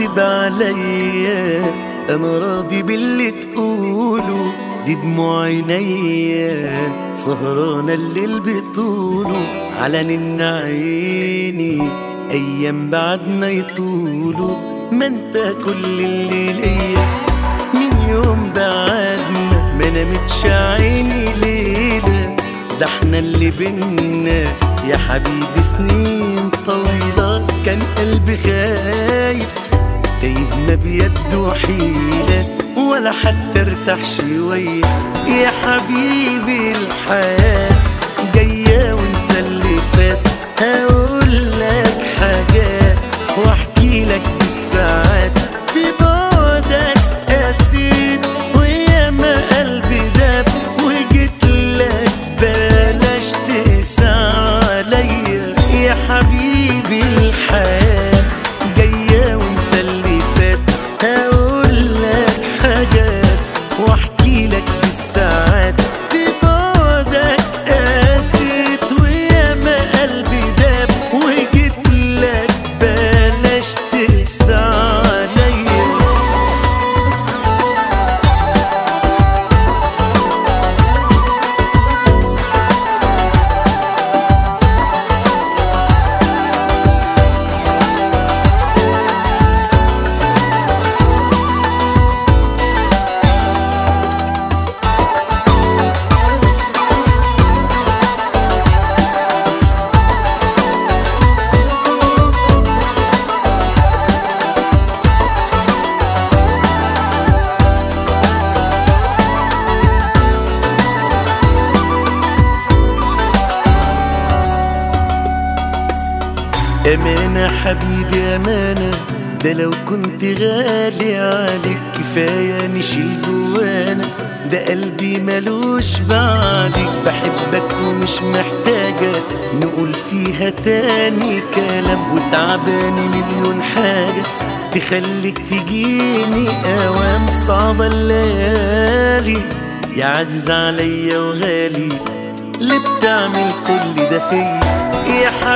تعاتب عليا انا راضي باللي تقوله دي دموع عينيا سهرانة الليل بطوله على نن عيني ايام بعدنا يطولوا ما انت كل اللي ليا من يوم بعدنا ما نامتش عيني ليلة ده احنا اللي بينا يا حبيبي سنين طويلة كان قلبي خايف تايه ما بيده حيلة ولا حتى ارتاح شوية يا حبيبي الحياة جاية وانسى اللي فات هقول لك حاجات واحكي لك بالساعات في بعدك قسيت ويا ما قلبي داب وجيت لك بلاش تقسى عليا يا حبيبي الحياة جاية وانسى اللي فات هقول لك حاجات واحكي لك بالساعات في بعدك قاسيت ويا ما قلبي داب وجيت لك بلاش تقسى عليا أمانة حبيبي أمانة ده لو كنت غالي عليك كفاية نشيل جوانا ده قلبي ملوش بعدك بحبك ومش محتاجة نقول فيها تاني كلام وتعباني مليون حاجة تخليك تجيني أوام صعبة الليالي يا عزيز عليا وغالي اللي بتعمل كل ده فيا يا